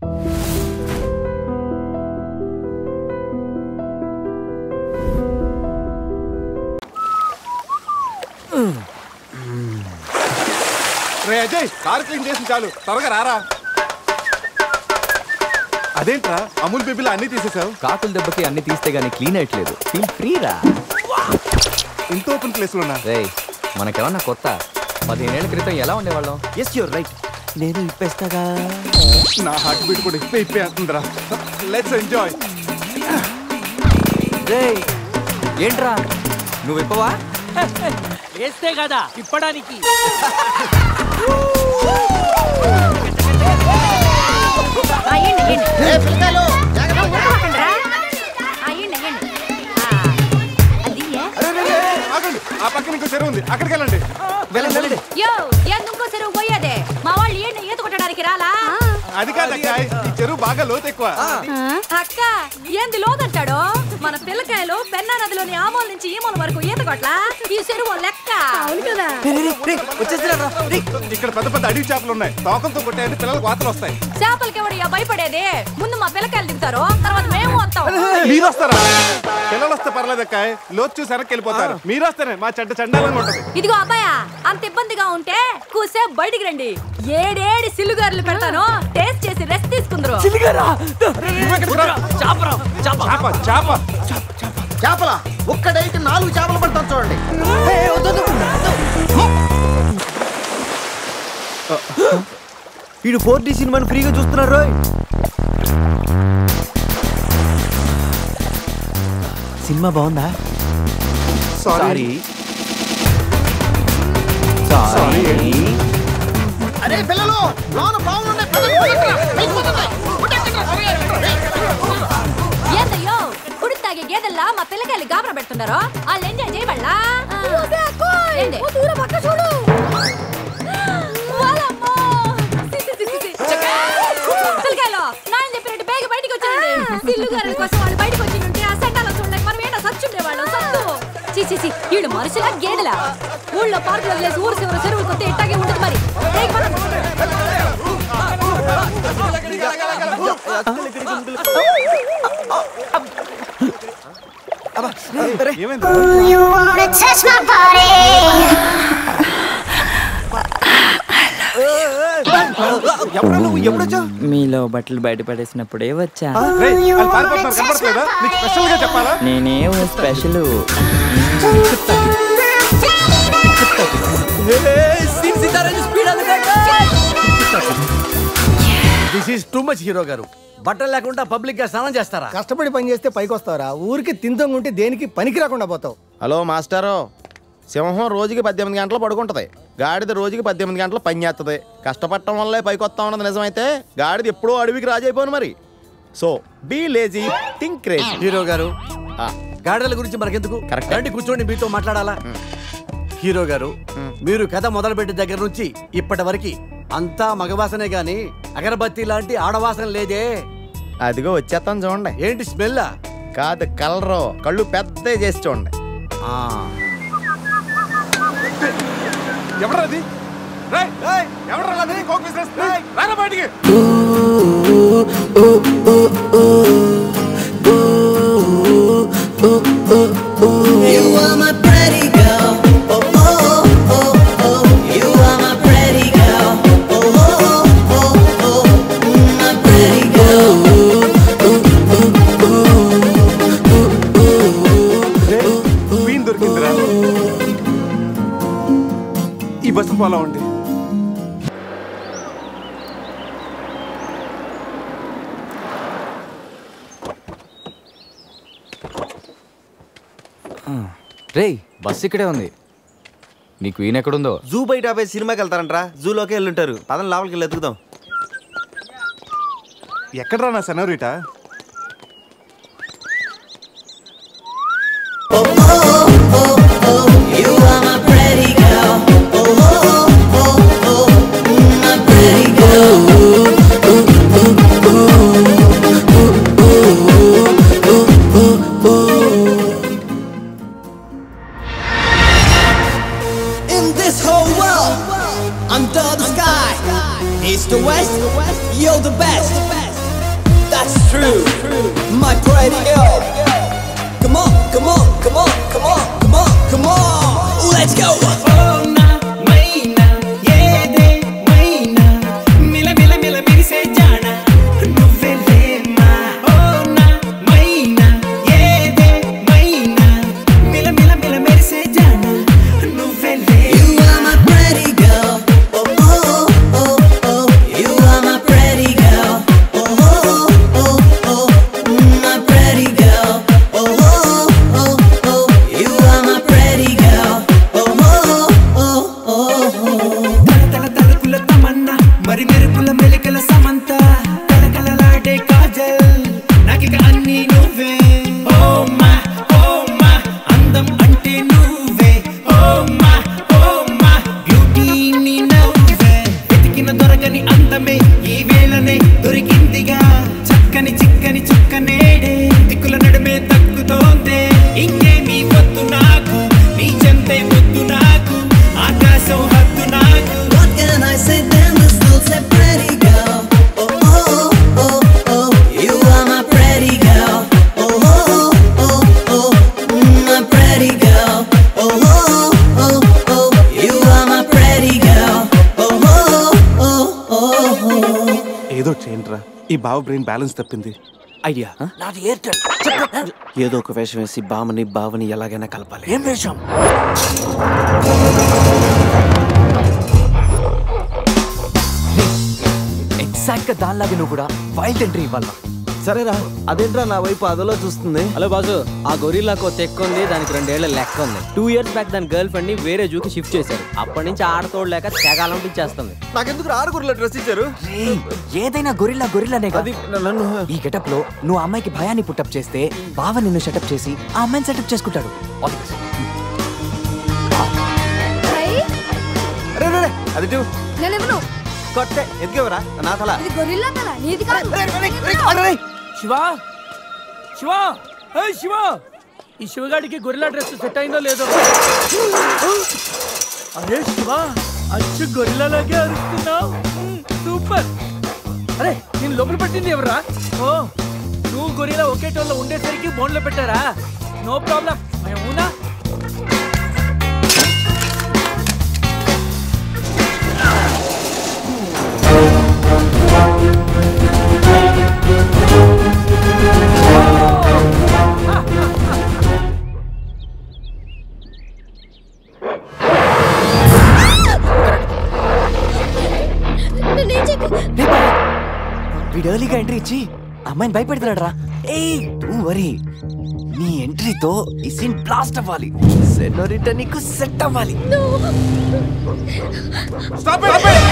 రే Ajay car clean చేసి చాలు త్వరగా రారా అదేంట్రా అమూల్ బేబీలో అన్ని తీసేసావు కాకుల దెబ్బకి అన్ని తీస్తే గానీ క్లీన్ అయ్యట్లేదు ఫీల్ ఫ్రీ రా ఇంత ఓపెన్ ప్లేస్ ఉన్నా రే మనకేమన్నా కొత్త పదిహేనేళ్ల క్రితం ఎలా ఉండేవాళ్ళం ఎస్ యూర్ రైట్ నేను ఇప్పేస్తాగా నా హార్ట్ బీట్ కూడా ఇప్పే ఇప్పే అంటుందిరా లెట్స్ ఎంజాయ్ రే ఏంట్రా నువ్వు ఇప్పవా వేస్తే కదా ఇప్పడానికి ఆగండి ఆ పక్కన ఇంకో చెరువు ఉంది అక్కడికి వెళ్ళండి వెళ్ళండి వెళ్ళండి యో ఎందుకో చెరువు పోయేదే మా వాళ్ళు ఏంటి ఈత కొట్టడానికి రాలా అది కాదక్క ఈ చెరువు బాగా లోతు ఎక్కువ అక్క ఏంది లోదంటాడు మన పిల్లకాయలు పెన్నా నదిలోని ఆ మూల నుంచి ఈ మూల వరకు ఈత కొట్లా ఈ చెరువు లెక్క అవును కదా వచ్చేసిరా ఇక్కడ పెద్ద పెద్ద అడవి చేపలు ఉన్నాయి తోకంతో కొట్టాయంటే పిల్లలకు వాతలు వస్తాయి చేపలకి ఎవడయ్యా భయపడేది ముందు మా పిల్లకాయలు దిగుతారు తర్వాత మేము వస్తాం మీరు వస్తారా పిల్లలు వస్తే పర్లేదక్క లోతు చూసి వెనక్కి వెళ్ళిపోతారు మీరు వస్తేనే మా చెడ్డ చండాలంగా ఉంటది ఇదిగో అబ్బాయా అంత ఇబ్బందిగా ఉంటే కూసే బయటికి రండి ఏడేడి సిల్లుగారులు పెడతాను టేస్ట్ చేసి రెస్ట్ తీసుకుందరు నువ్వు ఎక్కడికి రా? చేప చేప చేపల ఒక్కడైతే నాలుగు చేపలు పడతాను చూడండి వీడు ఫోర్ డి సినిమాని ఫ్రీగా చూస్తున్నారు రోయ్ సినిమా బాగుందా సారీ సారీ అరే పిల్లలు లోన బాగుండే ఏందయ్యో కుడి తాగే గేదెల్లా మా పిల్లకాయలు గాబరా పెడుతున్నారో వాళ్ళు ఎంజాయ్ చేయబడలా ఏంది? చూడు వాళ్ళమ్మో. సి, సి, సి, సి, సి. పిల్లకాయలు నాయన చెప్పినట్టు బేగ బయటికి వచ్చేయండి సిల్లుగారుల కోసం వాళ్ళు బయటికి వచ్చి ఉంటే ఆ సెంటాలో చూడలేక మనం ఏంటో సచ్చుండేవాళ్ళం సత్తు చి చి చి ఈడు మనుషులా గేదెలా ఊళ్ళో పార్కులో వదిలేసి ఊరు చివరి చెరువులు కొత్త ఇట్టాగే ఉంటుంది మరి బేగ పద. ఏమైంది You wanna touch my body? ఎప్పుడు నువ్వు ఎప్పుడొచ్చా మీలో బట్టలు బయట పడేసినప్పుడే వచ్చా రేయ్, వాళ్ళు పారిపోతున్నారు కనపడట్లేదా నీకు స్పెషల్ గా చెప్పాలా నేనే ఓ special this is too much hero గారు బట్టలు లేకుండా పబ్లిక్ గా స్నానం చేస్తారా కష్టపడి పని చేస్తే పైకి వస్తావరా ఊరికి తింతంగుంటే దేనికి పనికి రాకుండా పోతావు హలో మాస్టారు సింహం రోజుకి పద్దెనిమిది గంటలు పడుకుంటది గాడిద రోజుకి పద్దెనిమిది గంటలు పని చేస్తుంది కష్టపడటం వల్లే పైకి వస్తా ఉన్నది నిజమైతే గాడిద ఎప్పుడూ అడవికి రాజైపోను మరి so be lazy think craze hero గారు ఆ. గాడిదల గురించి మనకెందుకు Correct. రండి కూర్చోండి మీతో మాట్లాడాలా హీరో గారు మీరు కథ మొదలుపెట్టిన దగ్గర నుంచి ఇప్పటి వరకు అంతా మగవాసనే గాని అగరబత్తి లాంటి ఆడవాసన లేదే అదిగో వచ్చేస్తాను చూడండి ఏంటి స్మెల్ కాదు కలరు కళ్ళు పెద్ద చేసి చూడండి ఎవరది రేయ్, రేయ్, ఎవడ్రా అది? Coke business. రేయ్, రారా బయటికి You are my pretty girl. Oh, oh, oh, oh. You are my pretty girl. Oh, oh, oh, oh. Mm, My pretty girl. రేయ్, క్వీన్ దొరికిందిరా ఈ బస్సు పోలా ఉంది రేయ్ బస్ ఇక్కడే ఉంది నీ క్వీన్ ఎక్కడుందో జూ బయట ఆపే సినిమాకి వెళ్తారంట్రా జూలోకి వెళ్ళుంటారు పదం లోపలికి వెళ్ళి ఎత్తుకుదాం ఎక్కడ్రా నా senorita You are my pretty girl. Oh, oh, oh, oh. Mm, My pretty girl. In this whole world, under the sky, east to west, you're the best. my pretty girl. Come on, come on, come on, come on, come on, come on. Let's go. You are my pretty girl. Oh, oh, oh, oh. You are my pretty girl. Oh, oh, oh, oh. Mm, My pretty girl. Oh, oh, oh, oh. You are my pretty girl. Oh, oh, oh, oh, oh. మరి మెరుపుల మెలికల సమంత కలకలలాడే కాజల్ నాకిక అన్ని నువ్వే ఓ మా ఓ మా అందం అంటే నువ్వే ఓ మా ఓ మా బ్యూటీ నీ నవ్వే వెతికిన దొరకని అందమే ఈ వేళనే దొరికిందిగా చక్కని చిక్కని చుక్క నేడే దిక్కుల నడుమే తగ్గుతోందే ఇంకేమీ వద్దు నాకు నీ చెంతే వద్దు నాకు ఆకాశం హద్దు నాకు What can I say then? This still say pretty girl. Oh, oh, oh, oh. You are my pretty girl. Oh, oh, oh, oh. Mm, My pretty girl. Oh, oh, oh, oh. You are my pretty girl. Oh, oh, oh, oh. ఏదో చేయండిరా ఈ బావ brain balance తప్పింది idea నాది Airtel ఏదో ఒక వేషం వేసి బామని బావని ఎలాగైనా కలపాలి ఏం వేషం ఎగ్జాక్ట్ గా దానిలాగే నువ్వు కూడా వైల్డ్ ఎంట్రీ ఇవ్వాలా సరేరా అదేంట్రా నా వైపు అదలో చూస్తుంది హలో బాజు ఆ గొరిల్లాకు తెక్క ఉంది దానికి రెండేళ్ల లెక్క ఉంది టూ ఇయర్స్ బ్యాక్ దాని గర్ల్ ఫ్రెండ్ ని వేరే జూకి షిఫ్ట్ చేశారు అప్పటి నుంచి ఆడతోడలేక తెగాలంపించేస్తుంది నాకెందుకు ఆరుగురులో డ్రెస్ ఇచ్చారు రేయ్, ఏదైనా గొరిల్లా గొరిల్లానే అది నన్ను ఈ గెటప్ లో నువ్వు ఆ అమ్మాయికి భయాన్ని పుట్టప్ చేస్తే బావ నిన్ను సెటప్ చేసి ఆ అమ్మాయిని సెటప్ చేసుకుంటాడు All the best. రే రే, రే, అది ఇటు. నేను ఇవ్వను కొట్టే ఎందుకెవరా నా తల ఇది గొరిల్లా తల నీది కాదు శివ శివ ఏ శివ ఈ శివగాడికి గొరిల్లా డ్రెస్ సెట్ అయిందో లేదో అరే శివ అచ్చు గొరిల్లాలాగే అరుస్తున్నావు సూపర్ అరే నేను లోపల పట్టింది ఎవరా ఓ నువ్వు గొరిల్లా ఒకే టోన్లో ఉండేసరికి బోన్లో పెట్టారా నో ప్రాబ్లం అవునా నేనేం చేయకు రే బావ, వీడు ఎర్లీగా ఎంట్రీ ఇచ్చి ఆ అమ్మాయిని భయపెడతాడు రా ఏ వరీ నీ ఎంట్రీతో ఈ సీన్ బ్లాస్ట్ అవ్వాలి సెనోరిట నీకు సెట్ అవ్వాలి Stop it! Stop it!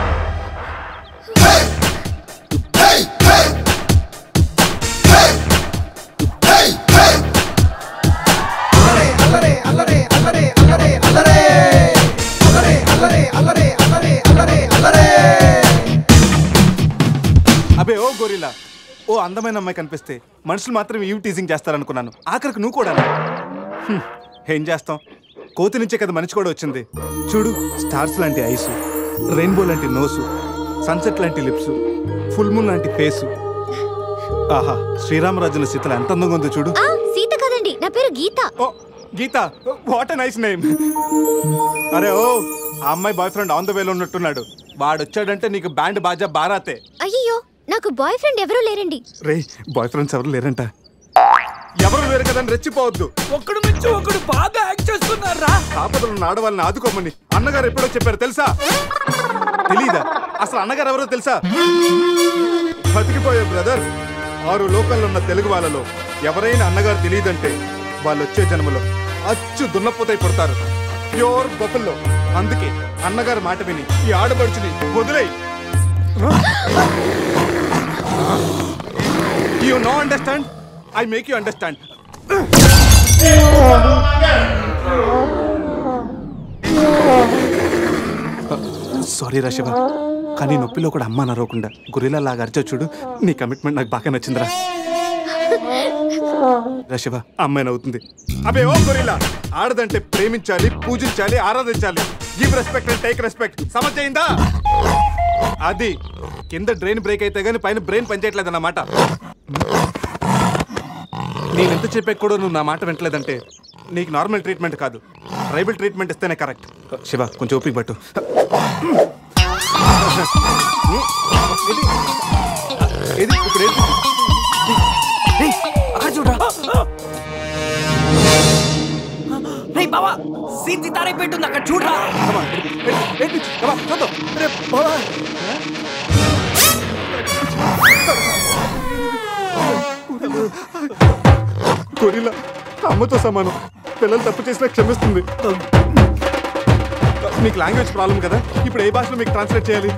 అబే ఓ గొరిలా ఓ అందమైన అమ్మాయి కనిపిస్తే మనుషులు మాత్రం ఈవ్ టీజింగ్ చేస్తారనుకున్నాను ఆఖరికి నువ్వు కూడా ఏం చేస్తాం కోతి నుంచే కదా మనిషి కూడా వచ్చింది చూడు స్టార్స్ లాంటి ఐసు రెయిన్బో లాంటి నోసు సన్సెట్ లాంటి లిప్స్ ఫుల్ మూన్ లాంటి ఫేసు ఆహా శ్రీరామరాజుల సీతలు ఎంత అందంగా ఉందో చూడు ఆ సీత కదండి నా పేరు గీత ఓ గీత వాట్ నైస్ నేమ్ అరే ఓ ఆ అమ్మాయి బాయ్ ఫ్రెండ్ ఆన్ ద వేలో ఉన్నట్టున్నాడు వాడు వచ్చాడంటే నీకు బ్యాండ్ బాజా బారాతే అయ్యో నాకు బాయ్ ఫ్రెండ్ ఎవరూ లేరండి రే బాయ్ ఫ్రెండ్స్ ఎవరు లేరంట ఎవరు లేరు కదా అని రెచ్చిపోవద్దు ఒక్కడు నుంచి ఒకడు బాగా యాక్ట్ చేస్తున్నారా ఆపదలు ఉన్న ఆడవాళ్ళని ఆదుకోమని అన్నగారు ఎప్పుడో చెప్పారు తెలుసా తెలీదా అసలు అన్నగారు ఎవరో తెలుసా బతికిపోయే బ్రదర్ ఆరు లోకల్లో ఉన్న తెలుగు వాళ్ళలో ఎవరైనా అన్నగారు తెలియదంటే వాళ్ళు వచ్చే జన్మలో అచ్చు దున్నపోతై పుడతారు ప్యూర్ బొఫల్లో అందుకే అన్నగారు మాట విని ఈ ఆడపడుచుని వదిలేయి you know understand I make you understand sorry రా శివ కానీ నొప్పిలో కూడా అమ్మ నరవకుండా గురిలా లాగా అరిచా చూడు నీ కమిట్మెంట్ నాకు బాగా నచ్చిందిరా రా శివ అమ్మాయి నవ్వుతుంది అబే ఓ గొరిలా ఆడదంటే ప్రేమించాలి పూజించాలి ఆరాధించాలి give respect and take respect సమర్థయిందా అది కింద డ్రైన్ బ్రేక్ అయితే గానీ పైన బ్రెయిన్ పనిచేయట్లేదు అన్నమాట నేను ఎంత చెప్పాక కూడా నువ్వు నా మాట వింటలేదంటే నీకు నార్మల్ ట్రీట్మెంట్ కాదు ట్రైబల్ ట్రీట్మెంట్ ఇస్తేనే కరెక్ట్ శివ కొంచెం ఓపిక పట్టు ఇది ఇది ఇప్పుడు ఏంటి? అక్కడ చూడరా రేయ్ బావా సీతి తారే పెట్టుంది అక్కడ చూడరా Come on, ఏంటి? ఏంటి? Come on, చూద్దాం. అరే, బావా. గొరిల్లా అమ్మతో సమానం పిల్లలు తప్పు చేసినా క్షమిస్తుంది మీకు లాంగ్వేజ్ ప్రాబ్లం కదా ఇప్పుడు ఏ భాషలో మీకు ట్రాన్స్లేట్ చేయాలి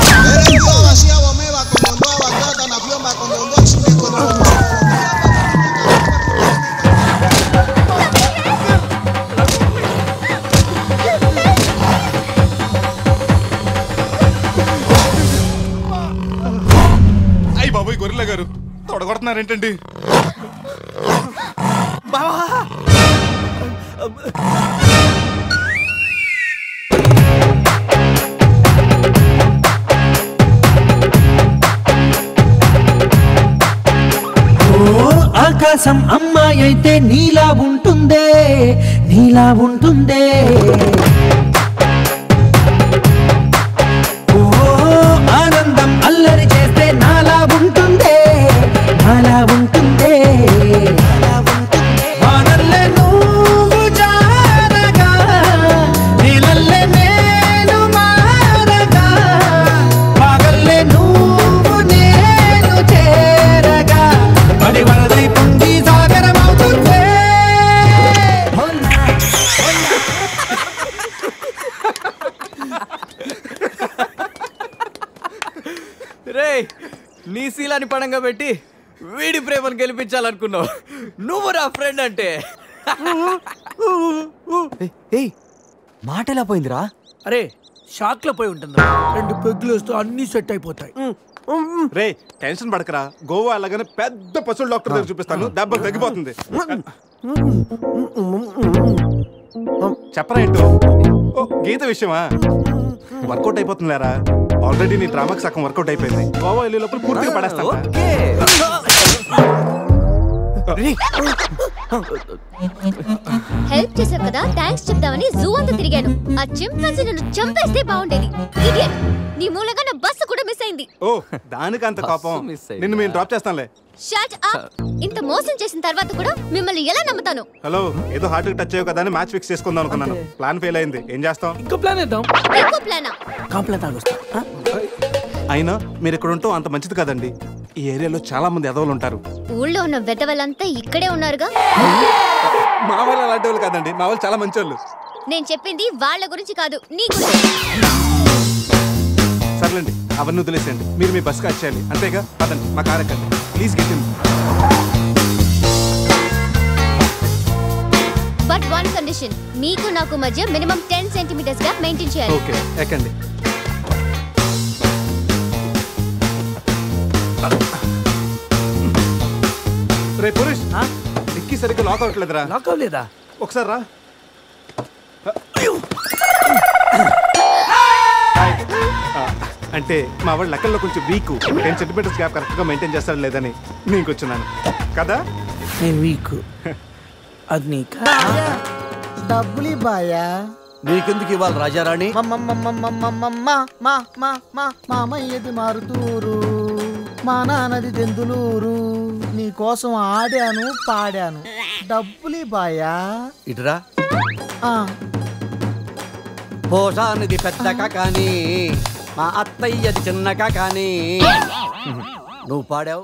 అయ్యి బాబోయ్ గొరిల్లా గారు తొడగొడుతున్నారేంటండి ఓ ఆకాశం అమ్మాయి అయితే నీలా ఉంటుందే నీలా ఉంటుందే ఓ ఆనందం అల్లరి చేస్తే నాలా ఉంటుందే నాలా ఉంటుందే వానల్లే నువ్వు జారగా నీలల్లే నేను మారగా పగల్లే నువ్వు నేను చేరగా పడి వరదై పొంగి సాగరమవుతుందే రే నీ శీలాన్ని పడంగా పెట్టి వీడి ప్రేమను గెలిపించాలనుకున్నావు నువ్వు నా ఫ్రెండ్ అంటే ఏయ్ మాట ఎలా పోయిందిరా అరే షాక్ లో పోయి ఉంటుంది రెండు పెగ్గులు వస్తూ అన్ని సెట్ అయిపోతాయి రే టెన్షన్ పడకరా గోవా అలాగనే పెద్ద పశువుల డాక్టర్ దగ్గర చూపిస్తాను దెబ్బ తగ్గిపోతుంది చెప్పరా ఏంటో ఓ, గీత విషయమా వర్కౌట్ అయిపోతుంది లేరా ఆల్రెడీ నీ డ్రామాకి సగం వర్కౌట్ అయిపోయింది గోవా వెళ్ళే లోపల పూర్తిగా పడేస్తాను హెల్ప్ చేసావు కదా థ్యాంక్స్ చెప్దామని జూ అంతా తిరిగాను ఆ చింపాంజీ నన్ను చంపేస్తే బాగుండేది Idiot. నీ మూలంగా నా బస్సు కూడా మిస్ అయింది ఓ దానికి అంత కోపం miss అయిందా? నిన్ను మేము డ్రాప్ చేస్తాంలే షట్ అప్ ఇంత మోసం చేసిన తర్వాత కూడా మిమ్మల్ని ఎలా నమ్ముతాను హలో ఏదో హార్ట్ టచ్ అయ్యో కదా అని మ్యాచ్ ఫిక్స్ చేసుకుందాం అనుకున్నాను ప్లాన్ ఫెయిల్ అయింది ఏం చేస్తాం ఇంకో ప్లాన్ వేద్దాం ఎక్కువ ప్లానా కాంప్లైంట్ తాగొస్తా అయినా మీరు ఇక్కడ ఉంటాం అంత మంచిది కదండి ఈ ఏరియాలో చాలా మంది ఎదవలు ఉంటారు ఊళ్ళో ఉన్న వెధవలంతా ఇక్కడే ఉన్నారుగా మా వాళ్ళు అలాంటి వాళ్ళు కాదండి మా వాళ్ళు చాలా మంచి వాళ్ళు నేను చెప్పింది వాళ్ళ గురించి కాదు నీ గురించి సర్లేండి అవన్నీ వదిలేసేయండి మీరు మీ బస్కి వచ్చేయాలి అంతేగా పదండి మా కార్ ఎక్కండి please get in but one condition మీకు నాకు మధ్య మినిమం టెన్ సెంటీమీటర్స్ గా మెయింటైన్ చేయాలి ఓకే ఎక్కండి రే పురుష్ డిక్కీ సరిగ్గా లాక్ అవ్వట్లేదురా లాక్ అవ్వలేదా ఒకసారి రా ఆ, అంటే మా వాడు లెక్కల్లో కొంచెం వీక్ టెన్ సెంటీమీటర్స్ గ్యాప్ కరెక్ట్గా మెయింటైన్ చేస్తాడు లేదని నేను కూర్చున్నాను కదా నేను వీక్ అది నీకా డబ్బులు బాయా నీకెందుకు ఇవ్వాలి రాజారాణి మామయ్యది మారుతూరు మా నాన్నది దెందులూరు నీ కోసం ఆడాను పాడాను డబ్బులు బాయా ఇటురా ఆ, పోషానిది పెద్దక కానీ మా అత్తయ్యది చిన్నక కానీ నువ్వు పాడావు